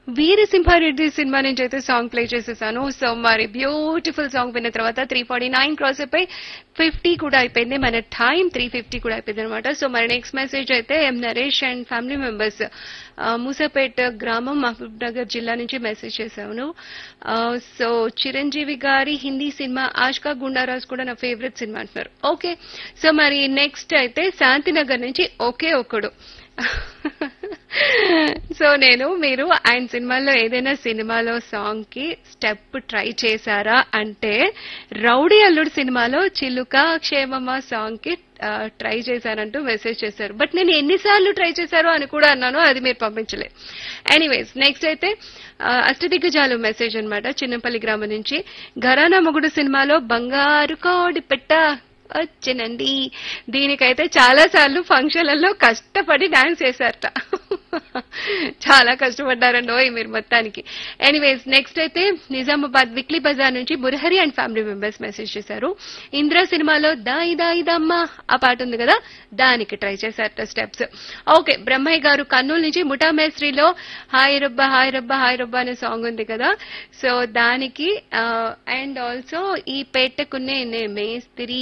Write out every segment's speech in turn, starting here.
వీరసింహారెడ్డి సినిమా నుంచి అయితే సాంగ్ ప్లే చేసేసాను సో మరి బ్యూటిఫుల్ సాంగ్ విన్న తర్వాత త్రీ ఫార్టీ నైన్ క్రాస్ అయిపోయి ఫిఫ్టీ కూడా అయిపోయింది మన టైం త్రీ ఫిఫ్టీ కూడా అయిపోయింది అనమాట సో మరి నెక్స్ట్ మెసేజ్ అయితే M Naresh and family members Moosapet గ్రామం మహబూబ్ నగర్ జిల్లా నుంచి మెసేజ్ చేశాను సో చిరంజీవి గారి హిందీ సినిమా ఆష్కా గుండారాజ్ కూడా నా ఫేవరెట్ సినిమా అంటున్నారు ఓకే సో మరి నెక్స్ట్ అయితే శాంతినగర్ నుంచి ఒకే ఒకడు సో నేను మీరు ఆయన సినిమాలో ఏదైనా సినిమాలో సాంగ్ కి స్టెప్ ట్రై చేశారా అంటే రౌడీ అల్లుడు సినిమాలో చిలుక క్షేమమ్మ సాంగ్ కి ట్రై చేశానంటూ మెసేజ్ చేశారు బట్ నేను ఎన్నిసార్లు ట్రై చేశారో అని కూడా అన్నాను అది మీరు పంపించలేదు ఎనీవేస్ నెక్స్ట్ అయితే ఆ, అష్టదిగ్గజాలు మెసేజ్ అన్నమాట చిన్నపల్లి గ్రామం నుంచి ఘరానా మొగుడు సినిమాలో బంగారు కోడి పెట్ట వచ్చనండి దీనికైతే చాలా సార్లు ఫంక్షన్లలో కష్టపడి డాన్స్ చేశారట చాలా కష్టపడ్డారండో మీరు మొత్తానికి ఎనీవేస్ నెక్స్ట్ అయితే నిజామాబాద్ విక్లీ బజార్ నుంచి Murahari and family members message చేశారు ఇంద్ర సినిమాలో దాయి దాయి దమ్మ ఆ పాట ఉంది కదా దానికి ట్రై చేశారట స్టెప్స్ ఓకే బ్రహ్మయ్య గారు కర్నూలు నుంచి ముఠా మేస్త్రిలో హాయ్ రబ్బా హాయ్ రబ్బా హాయ్ రబ్బా అనే సాంగ్ ఉంది కదా సో దానికి అండ్ ఆల్సో ఈ పెట్టకునే నే మేస్త్రి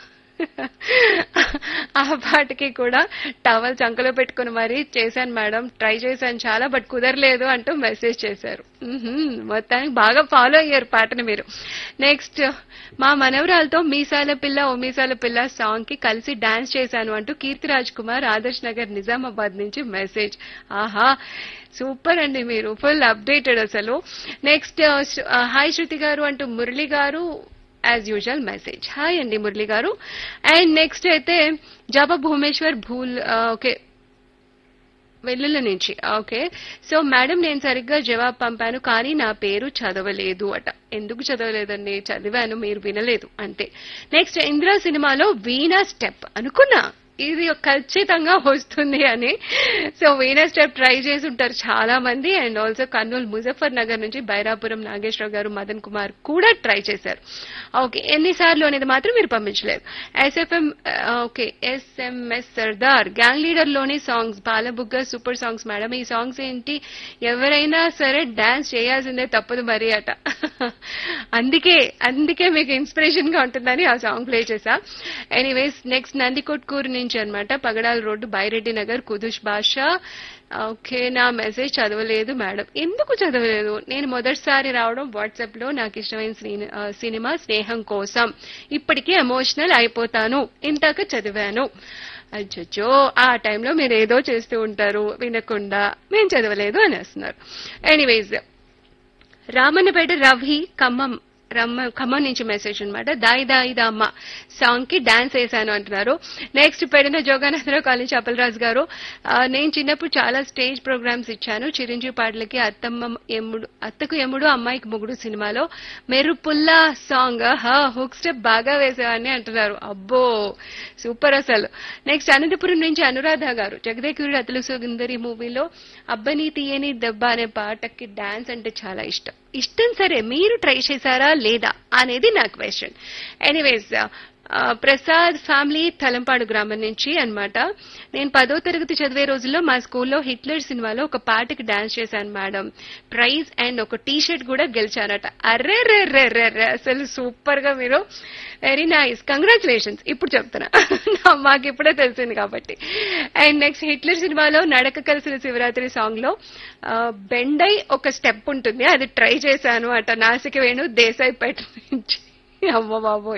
ఆ పాటకి కూడా టవల్ చంకలో పెట్టుకుని మరీ చేశాను మేడం ట్రై చేశాను చాలా బట్ కుదరలేదు అంటూ మెసేజ్ చేశారు మ్మ్హ్మ్. మొత్తానికి బాగా ఫాలో అయ్యారు పాటని మీరు నెక్స్ట్ మా మనవరాలతో మీసాల పిల్ల ఓ మీసాల పిల్ల సాంగ్ కి కలిసి డాన్స్ చేశాను అంటూ కీర్తిరాజ్ కుమార్ ఆదర్శ్ నగర్ నిజామాబాద్ నుంచి మెసేజ్ ఆహా సూపర్ అండి మీరు ఫుల్ అప్డేటెడ్ అసలు నెక్స్ట్ హాయ్ శృతి గారు అంటూ మురళి గారు యాజ్ యూజువల్ మెసేజ్ హాయ్ అండి మురళి గారు అండ్ నెక్స్ట్ అయితే జాబా భువనేశ్వర్ భూల్ ఓకే వెల్లుల నుంచి ఓకే సో మేడం నేను సరిగ్గా జవాబు పంపాను కానీ నా పేరు చదవలేదు అట ఎందుకు చదవలేదండి చదివాను మీరు వినలేదు అంతే నెక్స్ట్ ఇందిరా సినిమాలో వీణా స్టెప్ అనుకున్నా ఇది ఖచ్చితంగా వస్తుంది అని సో వీణా స్టెప్ ట్రై చేసి ఉంటారు చాలా మంది and also Kurnool Muzaffarnagar నుంచి బైరాపురం నాగేశ్వరరావు గారు మదన్ కుమార్ కూడా ట్రై చేశారు ఓకే ఎన్నిసార్లు అనేది మాత్రం మీరు పంపించలేదు S F M okay S M S Sardar gang leader లోని సాంగ్స్ బాలబుగ్గ సూపర్ సాంగ్స్ మేడం ఈ సాంగ్స్ ఏంటి ఎవరైనా సరే డాన్స్ చేయాల్సిందే తప్పదు మరి అట అందుకే అందుకే మీకు ఇన్స్పిరేషన్ గా ఉంటుందని ఆ సాంగ్ ప్లే చేసా ఎనీవేస్ నెక్స్ట్ నందికొట్కూరు నుంచి అన్నమాట పగడాల రోడ్డు బైరెడ్డి నగర్ కుదుష్ బాషా ఓకే నా మెసేజ్ చదవలేదు మేడం ఎందుకు చదవలేదు నేను మొదటిసారి రావడం వాట్సాప్ లో నాకు ఇష్టమైన సిని- ఆ, సినిమా స్నేహం కోసం ఇప్పటికీ ఎమోషనల్ అయిపోతాను ఇంతాక చదివాను అచ్చచ్చో ఆ టైంలో మీరు ఏదో చేస్తూ ఉంటారు వినకుండా మేము చదవలేదు అనేస్తున్నారు ఎనీవేస్ రామన్నపేట రవి ఖమ్మం రమ్మ ఖమ్మం నుంచి మెసేజ్ అనమాట దాయి దాయి అమ్మ సాంగ్ కి డాన్స్ వేసాను అంటున్నారు నెక్స్ట్ పెడిన జోగానందరావు కాలేజ్ అప్పలరాజు గారు ఆ, నేను చిన్నప్పుడు చాలా స్టేజ్ ప్రోగ్రామ్స్ ఇచ్చాను చిరంజీవి పాటలకి అత్తమ్మ ఎమ్ముడు అత్తకు ఎమ్ముడు అమ్మాయికి మొగుడు సినిమాలో మెరుపుల్లా సాంగ్ హుక్ స్టెప్ బాగా వేసేవాడిని అంటున్నారు అబ్బో సూపర్ అసలు నెక్స్ట్ అనంతపురం నుంచి అనురాధ గారు జగదేకుడు అతలు సుందరి మూవీలో అబ్బని తీయని దెబ్బ అనే పాటకి డాన్స్ అంటే చాలా ఇష్టం ఇష్టం సరే మీరు ట్రై చేశారా లేదా అనేది నా question anyways Prasad family Talampadu గ్రామం నుంచి అన్నమాట నేను పదో తరగతి చదివే రోజుల్లో మా స్కూల్లో హిట్లర్ సినిమాలో ఒక పాటకి డాన్స్ చేశాను మేడం ప్రైజ్ అండ్ ఒక టీ షర్ట్ కూడా గెలిచానట అర్రే రే రే రే రే అసలు సూపర్ గా మీరు వెరీ నైస్ కంగ్రాచులేషన్స్ ఇప్పుడు చెప్తున్నా నా- మాకు ఇప్పుడే తెలిసింది కాబట్టి అండ్ నెక్స్ట్ హిట్లర్ సినిమాలో నడక కలిసిన శివరాత్రి సాంగ్ లో ఆ, బెండై ఒక స్టెప్ ఉంటుంది అది ట్రై చేశాను అట నాసిక వేణు దేశాయిపేట నుంచి అమ్మ బాబోయ్